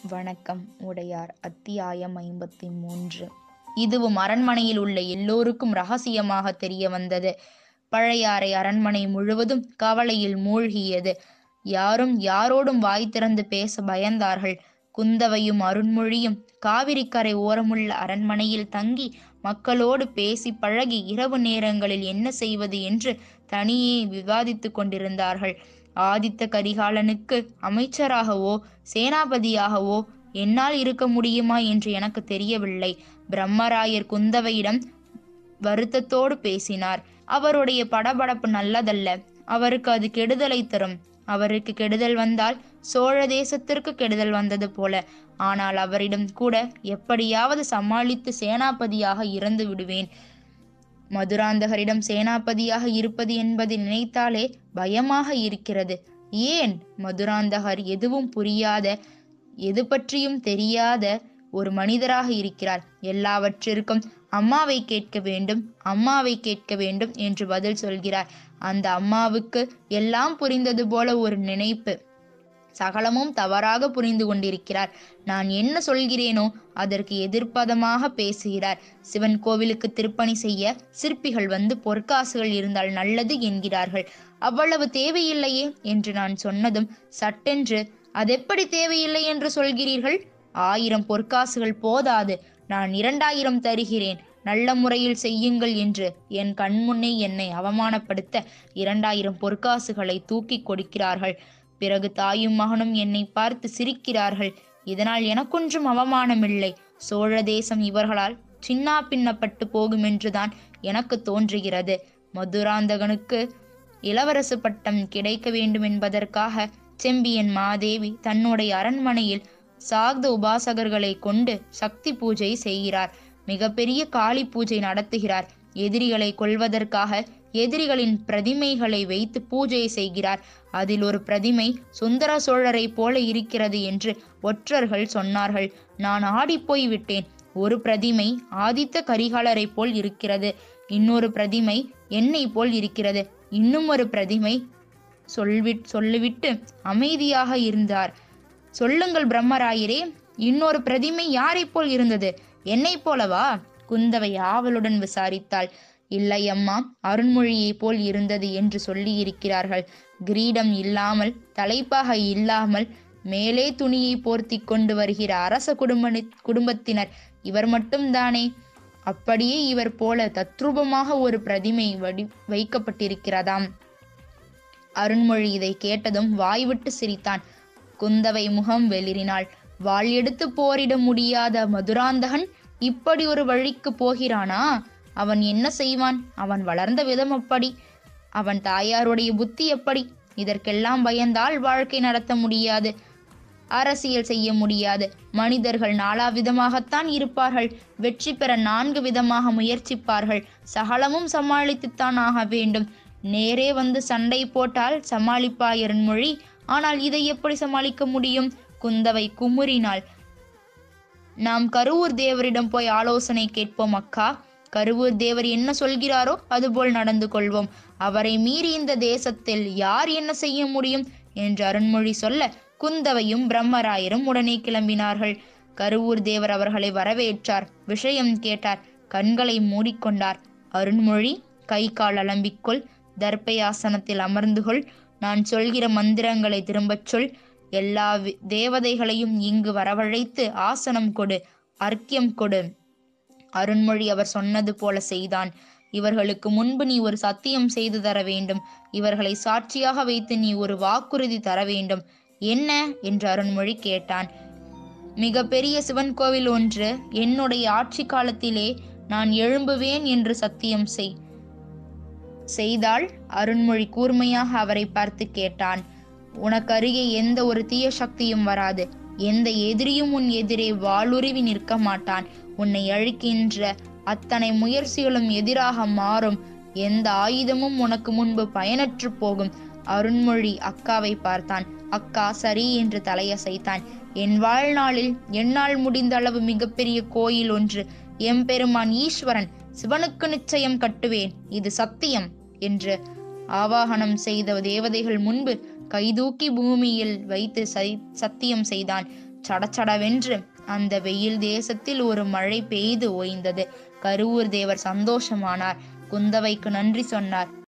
வணக்கம் உடையார் அத்தியாயம் ஐம்பத்தி மூன்று இதுவும் அரண்மனையில் உள்ள எல்லோருக்கும் ரகசியமாக தெரிய வந்தது பழையாறை அரண்மனை முழுவதும் கவலையில் மூழ்கியது யாரும் யாரோடும் வாய் திறந்து பேச பயந்தார்கள் குந்தவையும் அருண்மொழியும் காவிரிக்கரை ஓரமுள்ள அரண்மனையில் தங்கி மக்களோடு பேசி பழகி இரவு நேரங்களில் என்ன செய்வது என்று தனியே விவாதித்துக் கொண்டிருந்தார்கள் ஆதித்த கரிகாலனுக்கு அமைச்சராகவோ சேனாபதியாகவோ என்னால் இருக்க முடியுமா என்று எனக்கு தெரியவில்லை பிரம்மராயர் குந்தவையிடம் வருத்தத்தோடு பேசினார் அவருடைய படபடப்பு நல்லதல்ல அவருக்கு அது கெடுதலை தரும் அவருக்கு கெடுதல் வந்தால் சோழ தேசத்திற்கு கெடுதல் வந்தது போல ஆனால் அவரிடம் கூட எப்படியாவது சமாளித்து சேனாபதியாக இறந்து விடுவேன் மதுராந்தகரிடம் சேனாபதியாக இருப்பது என்பதை நினைத்தாலே பயமாக இருக்கிறது ஏன் மதுராந்தகர் எதுவும் புரியாத எது பற்றியும் தெரியாத ஒரு மனிதராக இருக்கிறார் எல்லாவற்றிற்கும் அம்மாவை கேட்க வேண்டும் அம்மாவை கேட்க வேண்டும் என்று பதில் சொல்கிறார் அந்த அம்மாவுக்கு எல்லாம் புரிந்தது போல ஒரு நினைப்பு சகலமும் தவறாக புரிந்து கொண்டிருக்கிறார் நான் என்ன சொல்கிறேனோ அதற்கு எதிர்ப்பதமாக பேசுகிறார் சிவன் கோவிலுக்கு திருப்பணி செய்ய சிற்பிகள் வந்து பொற்காசுகள் இருந்தால் நல்லது என்கிறார்கள் அவ்வளவு தேவையில்லையே என்று நான் சொன்னதும் சட்டென்று அதெப்படி தேவையில்லை என்று சொல்கிறீர்கள் ஆயிரம் பொற்காசுகள் போதாது நான் இரண்டாயிரம் தருகிறேன் நல்ல முறையில் செய்யுங்கள் என்று என் கண்முன்னே என்னை அவமானப்படுத்த இரண்டாயிரம் பொற்காசுகளை தூக்கி கொடுக்கிறார்கள் பிறகு தாயும் மகனும் என்னை பார்த்து சிரிக்கிறார்கள் இதனால் எனக்கொன்றும் அவமானமில்லை சோழ தேசம் இவர்களால் சின்னா பின்னப்பட்டு போகும் என்றுதான் எனக்கு தோன்றுகிறது மதுராந்தகனுக்கு இளவரசு பட்டம் கிடைக்க வேண்டும் என்பதற்காக செம்பியன் மாதேவி தன்னுடைய அரண்மனையில் சாக்த உபாசகர்களை கொண்டு சக்தி பூஜை செய்கிறார் மிகப்பெரிய காளி பூஜை நடத்துகிறார் எதிரிகளை கொல்வதற்காக எதிரிகளின் பிரதிமைகளை வைத்து பூஜை செய்கிறார் அதில் ஒரு பிரதிமை சுந்தர சோழரை போல இருக்கிறது என்று ஒற்றர்கள் சொன்னார்கள் நான் ஆடிப்போய் விட்டேன் ஒரு பிரதிமை ஆதித்த கரிகாலரை போல் இருக்கிறது இன்னொரு பிரதிமை என்னை போல் இருக்கிறது இன்னும் ஒரு பிரதிமை சொல்விட் சொல்லிவிட்டு அமைதியாக இருந்தார் சொல்லுங்கள் பிரம்மராயரே இன்னொரு பிரதிமை யாரை போல் இருந்தது என்னை போலவா குந்தவை ஆவலுடன் விசாரித்தாள் இல்லை அம்மா அருண்மொழியை போல் இருந்தது என்று சொல்லி இருக்கிறார்கள் கிரீடம் இல்லாமல் தலைப்பாகை இல்லாமல் மேலே துணியை போர்த்தி கொண்டு வருகிற அரச குடும்ப குடும்பத்தினர் இவர் மட்டும்தானே அப்படியே இவர் போல தத்ரூபமாக ஒரு பிரதிமை வடி வைக்கப்பட்டிருக்கிறதாம் அருண்மொழி இதை கேட்டதும் வாய்விட்டு சிரித்தான் குந்தவை முகம் வெளிரினாள் வாள் எடுத்து போரிட முடியாத மதுராந்தகன் இப்படி ஒரு வழிக்கு போகிறானா அவன் என்ன செய்வான் அவன் வளர்ந்த விதம் அப்படி அவன் தாயாருடைய புத்தி எப்படி இதற்கெல்லாம் பயந்தால் வாழ்க்கை நடத்த முடியாது அரசியல் செய்ய முடியாது மனிதர்கள் நாலா விதமாகத்தான் இருப்பார்கள் வெற்றி பெற நான்கு விதமாக முயற்சிப்பார்கள் சகலமும் சமாளித்துத்தான் ஆக வேண்டும் நேரே வந்து சண்டை போட்டால் சமாளிப்பாயரன் மொழி ஆனால் இதை எப்படி சமாளிக்க முடியும் குந்தவை குமுறினாள் நாம் கருவூர் தேவரிடம் போய் ஆலோசனை கேட்போம் அக்கா கருவூர் தேவர் என்ன சொல்கிறாரோ அதுபோல் நடந்து கொள்வோம் அவரை மீறி இந்த தேசத்தில் யார் என்ன செய்ய முடியும் என்று அருண்மொழி சொல்ல குந்தவையும் பிரம்மராயரும் உடனே கிளம்பினார்கள் கருவூர் தேவர் அவர்களை வரவேற்றார் விஷயம் கேட்டார் கண்களை மூடிக்கொண்டார் அருண்மொழி கை கால் அலம்பிக்கொள் தர்ப்பயாசனத்தில் அமர்ந்து கொள் நான் சொல்கிற மந்திரங்களை திரும்பச் சொல் எல்லா தேவதைகளையும் இங்கு வரவழைத்து ஆசனம் கொடு அர்க்கியம் கொடு அருண்மொழி அவர் சொன்னது போல செய்தான் இவர்களுக்கு முன்பு நீ ஒரு சத்தியம் செய்து தர வேண்டும் இவர்களை சாட்சியாக வைத்து நீ ஒரு வாக்குறுதி தர வேண்டும் என்ன என்று அருண்மொழி கேட்டான் மிக பெரிய சிவன் கோவில் ஒன்று என்னுடைய ஆட்சி காலத்திலே நான் எழும்புவேன் என்று சத்தியம் செய் செய்தால் அருண்மொழி கூர்மையாக அவரை பார்த்து கேட்டான் உனக்கு அருகே எந்த ஒரு தீய சக்தியும் வராது எந்த எதிரியும் உன் எதிரே வாளுருவி நிற்க மாட்டான் உன்னை அழிக்கின்ற அத்தனை முயற்சிகளும் எதிராக மாறும் எந்த ஆயுதமும் உனக்கு முன்பு பயனற்று போகும் அருண்மொழி அக்காவை பார்த்தான் அக்கா சரி என்று தலையசைத்தான் என் வாழ்நாளில் என்னால் முடிந்த அளவு மிகப்பெரிய கோயில் ஒன்று எம்பெருமான் ஈஸ்வரன் சிவனுக்கு நிச்சயம் கட்டுவேன் இது சத்தியம் என்று ஆவாகனம் செய்த தேவதைகள் முன்பு கைதூக்கி பூமியில் வைத்து சை- சத்தியம் செய்தான் சடச்சடவென்று அந்த வெயில் தேசத்தில் ஒரு மழை பெய்து ஓய்ந்தது கருவூர் தேவர் சந்தோஷமானார் குந்தவைக்கு நன்றி சொன்னார்